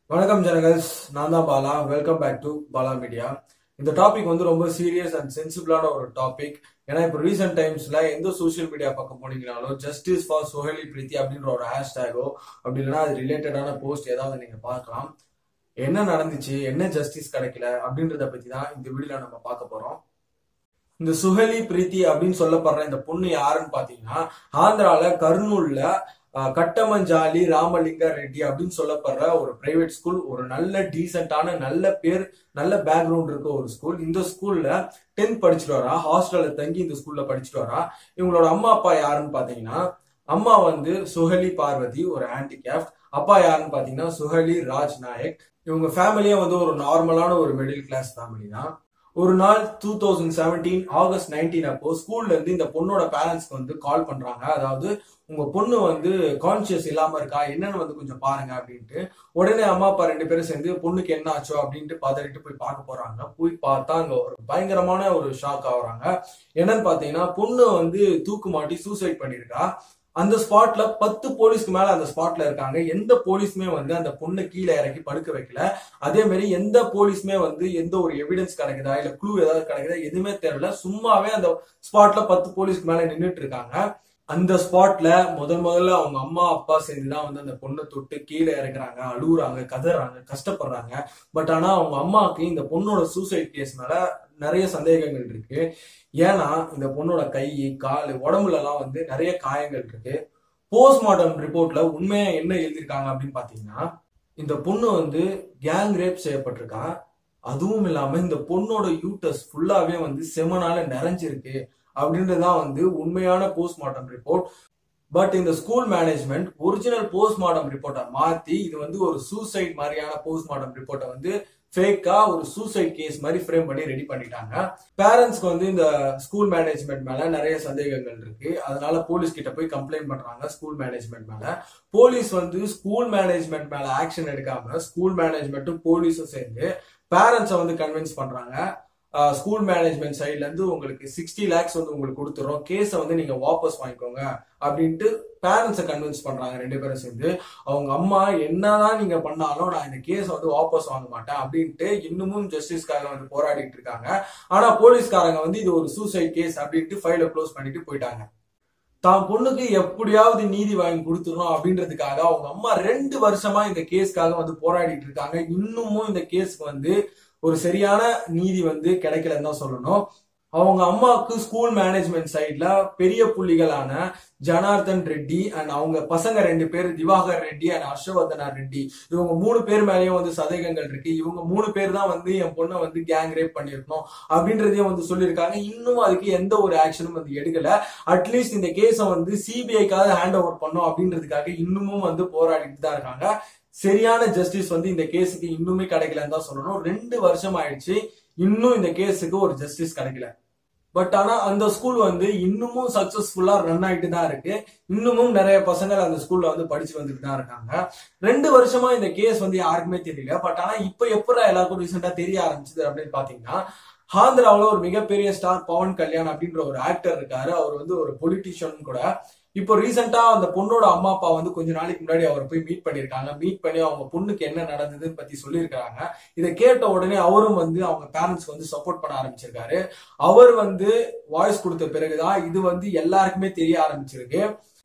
வணக்கம் ஜனகல்ஸ் நான் தான் Bala welcome back to Bala media இந்த டாபிக் வந்து ரொம்ப சீரியஸ் அண்ட் சென்சிபிளான ஒரு டாபிக் ஏன்னா இப்போ ரீசெண்ட் டைம்ஸ்ல எந்த சோஷியல் மீடியா பக்கம் போனீங்கனாலும் ஜஸ்டிஸ் ஃபார் சோஹெலி பிரீத்தி அப்படின்ற ஒரு ஹேஷ்டேகோ அப்படி இல்லைன்னா அது ரிலேட்டடான போஸ்ட் ஏதாவது நீங்க பார்க்கலாம் என்ன நடந்துச்சு என்ன ஜஸ்டிஸ் கிடைக்கல அப்படின்றத பத்தி தான் இந்த வீடியோல நம்ம பார்க்க போறோம் இந்த சுஹலி பிரீத்தி அப்படின்னு சொல்லப்படுற இந்த பொண்ணு யாருன்னு பாத்தீங்கன்னா ஆந்திரால கர்னூல்ல அஹ், கட்டமஞ்சாலி ராமலிங்க ரெட்டி அப்படின்னு சொல்லப்படுற ஒரு பிரைவேட் ஸ்கூல் ஒரு நல்ல டீசென்டான நல்ல பேர் நல்ல பேக்ரவுண்ட் இருக்க ஒரு ஸ்கூல் இந்த ஸ்கூல்ல டென்த் படிச்சுட்டு வரா ஹாஸ்டல்ல தங்கி இந்த ஸ்கூல்ல படிச்சுட்டு வரா இவங்களோட அம்மா அப்பா யாருன்னு பாத்தீங்கன்னா அம்மா வந்து சுஹலி பார்வதி ஒரு ஹேண்டிகேப்ட் அப்பா யாருன்னு பாத்தீங்கன்னா சுஹலி ராஜ் நாயக் இவங்க ஃபேமிலியே வந்து ஒரு நார்மலான ஒரு மிடில் கிளாஸ் ஃபேமிலி தான் ஒரு நாள் two thousand seventeen August nineteen அப்போ ஸ்கூல்ல இருந்து இந்த பொண்ணோட பேரண்ட்ஸ்க்கு வந்து கால் பண்றாங்க அதாவது உங்க பொண்ணு வந்து கான்சியஸ் இல்லாம இருக்கா என்னன்னு வந்து கொஞ்சம் பாருங்க அப்படின்ட்டு உடனே அம்மா அப்பா ரெண்டு பேரும் சேர்ந்து பொண்ணுக்கு என்ன ஆச்சோ அப்படின்ட்டு பதறிட்டு போய் பார்க்க போறாங்க போய் பார்த்தா அங்க ஒரு பயங்கரமான ஒரு ஷாக் ஆகுறாங்க என்னன்னு பாத்தீங்கன்னா பொண்ணு வந்து தூக்கு மாட்டி சூசைட் பண்ணிருக்கா அந்த ஸ்பாட்ல பத்து போலீஸ்க்கு மேல அந்த ஸ்பாட்ல இருக்காங்க எந்த போலீஸுமே வந்து அந்த பொண்ணை கீழே இறக்கி படுக்க வைக்கல அதே மாதிரி எந்த போலீஸுமே வந்து எந்த ஒரு எவிடன்ஸ் கிடைக்குதா இல்ல க்ளூ ஏதாவது கிடைக்குதா எதுவுமே தெரியல சும்மாவே அந்த ஸ்பாட்ல பத்து போலீஸ்க்கு மேல நின்னுட்டு இருக்காங்க அந்த ஸ்பாட்ல முதல் முதல்ல அவங்க அம்மா அப்பா சேர்ந்துதான் வந்து அந்த பொண்ணை தொட்டு கீழே இறக்குறாங்க அழுகுறாங்க கதறாங்க கஷ்டப்படுறாங்க பட் ஆனா அவங்க அம்மாவுக்கு இந்த பொண்ணோட சூசைட் கேஸ் மேல நிறைய சந்தேகங்கள் இருக்கு ஏன்னா இந்த பொண்ணோட கை கால் உடம்புல எல்லாம் வந்து நிறைய காயங்கள் இருக்கு போஸ்ட்மார்ட்டம் ரிப்போர்ட்ல உண்மையா என்ன எழுதியிருக்காங்க அப்படின்னு பாத்தீங்கன்னா இந்த பொண்ணு வந்து கேங் ரேப் செய்யப்பட்டிருக்கா அதுவும் இல்லாம இந்த பொண்ணோட யூட்டஸ் ஃபுல்லாவே வந்து செமனால நிறைஞ்சிருக்கு அப்படின்றதுதான் வந்து உண்மையான போஸ்ட்மார்ட்டம் ரிப்போர்ட் பட் இந்த ஸ்கூல் மேனேஜ்மெண்ட் ஒரிஜினல் போஸ்ட்மார்ட்டம் ரிப்போர்ட்டை மாத்தி இது வந்து ஒரு சூசைட் மாதிரியான போஸ்ட்மார்ட்டம் ரிப்போர்ட்டை வந்து ஃபேக்கா ஒரு சூசைட் கேஸ் மாதிரி ஃப்ரேம் பண்ணி ரெடி பண்ணிட்டாங்க பேரண்ட்ஸ்க்கு வந்து இந்த ஸ்கூல் மேனேஜ்மெண்ட் மேல நிறைய சந்தேகங்கள் இருக்கு அதனால போலீஸ் கிட்ட போய் கம்ப்ளைண்ட் பண்றாங்க ஸ்கூல் மேனேஜ்மெண்ட் மேல போலீஸ் வந்து ஸ்கூல் மேனேஜ்மெண்ட் மேல ஆக்ஷன் எடுக்காம ஸ்கூல் மேனேஜ்மெண்ட்டும் போலீஸும் சேர்ந்து பேரண்ட்ஸை வந்து கன்வின்ஸ் பண்றாங்க ஸ்கூல் மேனேஜ்மெண்ட் சைட்ல இருந்து உங்களுக்கு சிக்ஸ்டி லேக்ஸ் வந்து உங்களுக்கு கொடுத்துறோம் கேஸை வந்து நீங்க வாபஸ் வாங்கிக்கோங்க அப்படின்ட்டு பேரண்ட்ஸை கன்வின்ஸ் பண்றாங்க ரெண்டு பேரும் சேர்ந்து அவங்க அம்மா என்னதான் நீங்க பண்ணாலும் நான் இந்த கேஸ் வந்து வாபஸ் வாங்க மாட்டேன் அப்படின்ட்டு இன்னமும் ஜஸ்டிஸ்க்காக வந்து போராடிட்டு இருக்காங்க ஆனா போலீஸ்காரங்க வந்து இது ஒரு சூசைட் கேஸ் அப்படின்ட்டு ஃபைலை க்ளோஸ் பண்ணிட்டு போயிட்டாங்க தான் பொண்ணுக்கு எப்படியாவது நீதி வாங்கி கொடுத்துடணும் அப்படின்றதுக்காக அவங்க அம்மா ரெண்டு வருஷமா இந்த கேஸ்க்காக வந்து போராடிட்டு இருக்காங்க இன்னமும் இந்த கேஸ்க்கு வந்து ஒரு சரியான நீதி வந்து கிடைக்கலன்னு தான் சொல்லணும் அவங்க அம்மாவுக்கு ஸ்கூல் மேனேஜ்மெண்ட் சைட்ல பெரிய புள்ளிகளான ஜனார்தன் ரெட்டி அண்ட் அவங்க பசங்க ரெண்டு பேர் திவாகர் ரெட்டி அண்ட் ஹர்ஷவர்தனா ரெட்டி இவங்க மூணு பேர் மேலேயும் வந்து சந்தேகங்கள் இருக்கு இவங்க மூணு பேர் தான் வந்து என் பொண்ணை வந்து கேங் ரேப் பண்ணிருக்கணும் அப்படின்றதையும் வந்து சொல்லியிருக்காங்க இன்னும் அதுக்கு எந்த ஒரு ஆக்ஷனும் வந்து எடுக்கல அட்லீஸ்ட் இந்த கேஸை வந்து சிபிஐக்காக ஹேண்ட் ஓவர் பண்ணும் அப்படின்றதுக்காக இன்னமும் வந்து போராடிட்டு தான் இருக்காங்க சரியான ஜஸ்டிஸ் வந்து இந்த கேஸுக்கு இன்னுமே கிடைக்கலன்னு தான் சொல்லணும் ரெண்டு வருஷம் ஆயிடுச்சு இன்னும் இந்த கேஸுக்கு ஒரு ஜஸ்டிஸ் கிடைக்கல பட் ஆனா அந்த ஸ்கூல் வந்து இன்னமும் சக்சஸ்ஃபுல்லா ரன் ஆயிட்டு தான் இருக்கு இன்னமும் நிறைய பசங்க அந்த ஸ்கூல்ல வந்து படிச்சு வந்துட்டு தான் இருக்காங்க ரெண்டு வருஷமா இந்த கேஸ் வந்து யாருக்குமே தெரியல பட் ஆனா இப்ப எப்படா எல்லாருக்கும் ரீசெண்டா தெரிய ஆரம்பிச்சது அப்படின்னு பாத்தீங்கன்னா ஆந்திராவில் ஒரு மிகப்பெரிய ஸ்டார் பவன் கல்யாண் அப்படின்ற ஒரு ஆக்டர் இருக்காரு அவர் வந்து ஒரு பொலிட்டிஷியன் கூட இப்போ ரீசெண்டா அந்த பொண்ணோட அம்மா அப்பா வந்து கொஞ்ச நாளைக்கு முன்னாடி அவரை போய் மீட் பண்ணிருக்காங்க மீட் பண்ணி அவங்க பொண்ணுக்கு என்ன நடந்ததுன்னு பத்தி சொல்லியிருக்காங்க இதை கேட்ட உடனே அவரும் வந்து அவங்க பேரண்ட்ஸ்க்கு வந்து சப்போர்ட் பண்ண ஆரம்பிச்சிருக்காரு அவர் வந்து வாய்ஸ் கொடுத்த பிறகுதான் இது வந்து எல்லாருக்குமே தெரிய ஆரம்பிச்சிருக்கு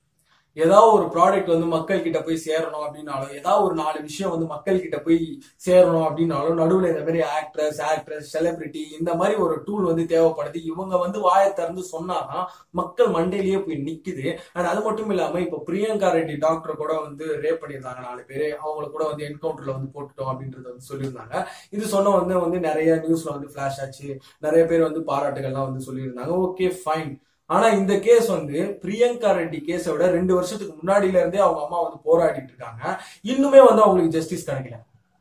ஏதாவது ஒரு ப்ராடக்ட் வந்து மக்கள் கிட்ட போய் சேரணும் அப்படின்னாலும் ஏதாவது ஒரு நாலு விஷயம் வந்து மக்கள் கிட்ட போய் சேரணும் அப்படின்னாலும் நடுவில் இந்த மாதிரி ஆக்ட்ரஸ் ஆக்ட்ரஸ் செலிபிரிட்டி இந்த மாதிரி ஒரு டூல் வந்து தேவைப்படுது இவங்க வந்து வாயை திறந்து சொன்னாதான் மக்கள் மண்டையிலேயே போய் நிக்குது அண்ட் அது மட்டும் இல்லாம இப்ப பிரியங்கா ரெட்டி டாக்டர் கூட வந்து ரேப் பண்ணியிருந்தாங்க நாலு பேரு அவங்கள கூட வந்து என்கவுண்டர்ல வந்து போட்டுட்டோம் அப்படின்றத வந்து சொல்லியிருந்தாங்க இது சொன்ன வந்து வந்து நிறைய நியூஸ்ல வந்து ஃபிளாஷ் ஆச்சு நிறைய பேர் வந்து பாராட்டுகள்லாம் வந்து சொல்லியிருந்தாங்க ஓகே ஃபைன் ஆனா இந்த கேஸ் வந்து பிரியங்கா ரெட்டி கேஸை விட ரெண்டு வருஷத்துக்கு முன்னாடில இருந்தே அவங்க அம்மா வந்து போராடிட்டு இருக்காங்க இன்னுமே வந்து அவங்களுக்கு ஜஸ்டிஸ் கிடைக்கல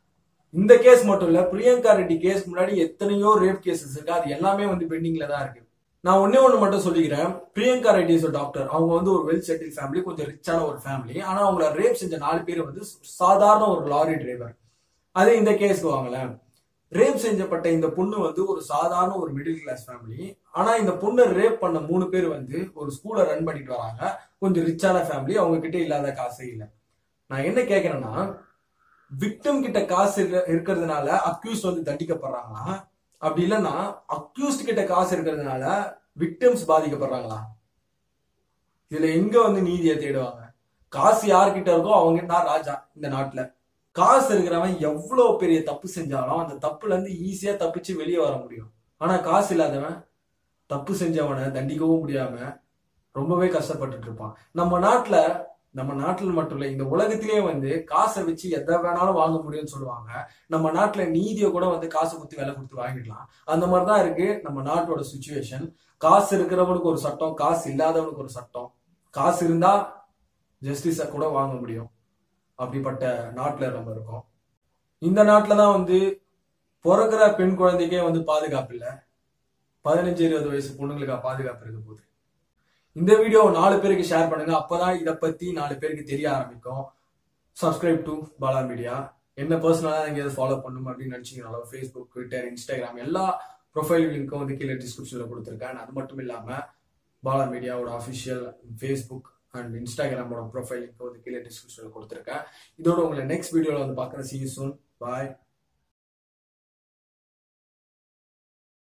இந்த கேஸ் மட்டும் இல்ல பிரியங்கா ரெட்டி கேஸ் முன்னாடி எத்தனையோ ரேப் கேசஸ் இருக்கு அது எல்லாமே வந்து பெண்டிங்ல தான் இருக்கு நான் ஒன்னே ஒண்ணு மட்டும் சொல்லிக்கிறேன் பிரியங்கா ரெட்டி இஸ் டாக்டர் அவங்க வந்து ஒரு வெல் செட்டில் ஃபேமிலி கொஞ்சம் ரிச்சான ஒரு ஃபேமிலி ஆனா அவங்கள ரேப் செஞ்ச நாலு பேர் வந்து சாதாரண ஒரு லாரி டிரைவர் அதே இந்த கேஸ்க்கு வாங்கலேன் ரேப் செஞ்சப்பட்ட இந்த பொண்ணு வந்து ஒரு சாதாரண ஒரு மிடில் கிளாஸ் ஃபேமிலி ஆனா இந்த பொண்ணை ரேப் பண்ண மூணு பேர் வந்து ஒரு ஸ்கூலை ரன் பண்ணிட்டு வராங்க கொஞ்சம் ரிச்சான ஃபேமிலி அவங்க கிட்ட இல்லாத காசே இல்லை நான் என்ன கேட்கறேன்னா விக்டம் கிட்ட காசு இருக்க- இருக்கிறதுனால அக்யூஸ்ட் வந்து தண்டிக்கப்படுறாங்களா அப்படி இல்லைன்னா அக்யூஸ்ட் கிட்ட காசு இருக்கிறதுனால விக்டம்ஸ் பாதிக்கப்படுறாங்களா இதுல எங்க வந்து நீதியை தேடுவாங்க காசு யார்கிட்ட இருக்கோ அவங்க தான் ராஜா இந்த நாட்டுல காசு இருக்கிறவன் எவ்வளவு பெரிய தப்பு செஞ்சாலும் அந்த தப்புல இருந்து ஈஸியா தப்பிச்சு வெளியே வர முடியும் ஆனா காசு இல்லாதவன் தப்பு செஞ்சவனை தண்டிக்கவும் முடியாம ரொம்பவே கஷ்டப்பட்டுட்டு இருப்பான் நம்ம நாட்டுல நம்ம நாட்டுல மட்டும் இல்ல இந்த உலகத்திலேயே வந்து காசை வச்சு எதை வேணாலும் வாங்க முடியும்னு சொல்லுவாங்க நம்ம நாட்டுல நீதியை கூட வந்து காசு குத்தி விலை கொடுத்து வாங்கிடலாம் அந்த மாதிரிதான் இருக்கு நம்ம நாட்டோட சுச்சுவேஷன் காசு இருக்கிறவனுக்கு ஒரு சட்டம் காசு இல்லாதவனுக்கு ஒரு சட்டம் காசு இருந்தா ஜஸ்டிஸ கூட வாங்க முடியும் அப்படிப்பட்ட நாட்டுல நம்ம இருக்கோம் இந்த நாட்டுல தான் வந்து பிறக்கிற பெண் குழந்தைக்கே வந்து பாதுகாப்பு இல்ல பதினஞ்சு இருபது வயசு பொண்ணுங்களுக்கு பாதுகாப்பு இருக்க போகுது இந்த வீடியோ நாலு பேருக்கு ஷேர் பண்ணுங்க அப்பதான் இத பத்தி நாலு பேருக்கு தெரிய ஆரம்பிக்கும் சப்ஸ்கிரைப் டு பாலா மீடியா என்ன பர்சனலா எங்கேயாவது ஃபாலோ பண்ணணும் அப்படின்னு நினைச்சீங்கனாலும் ஃபேஸ்புக் ட்விட்டர் இன்ஸ்டாகிராம் எல்லா ப்ரொஃபைல் லிங்க்கும் வந்து கீழே டிஸ்கிரிப்ஷன்ல கொடுத்துருக்கேன் அது மட்டும் இல்லாம பாலா மீடியாவோட அஃபிஷியல் ஃபேஸ்புக் அண்ட் இன்ஸ்டாகிராமோட ப்ரொஃபைல் லிங்க் வந்து கீழே டிஸ்கிரிப்ஷன்ல கொடுத்துருக்கேன் இதோட உங்களை நெக்ஸ்ட் வீடியோல வந்து பார்க்குறேன் சி சூன் பாய்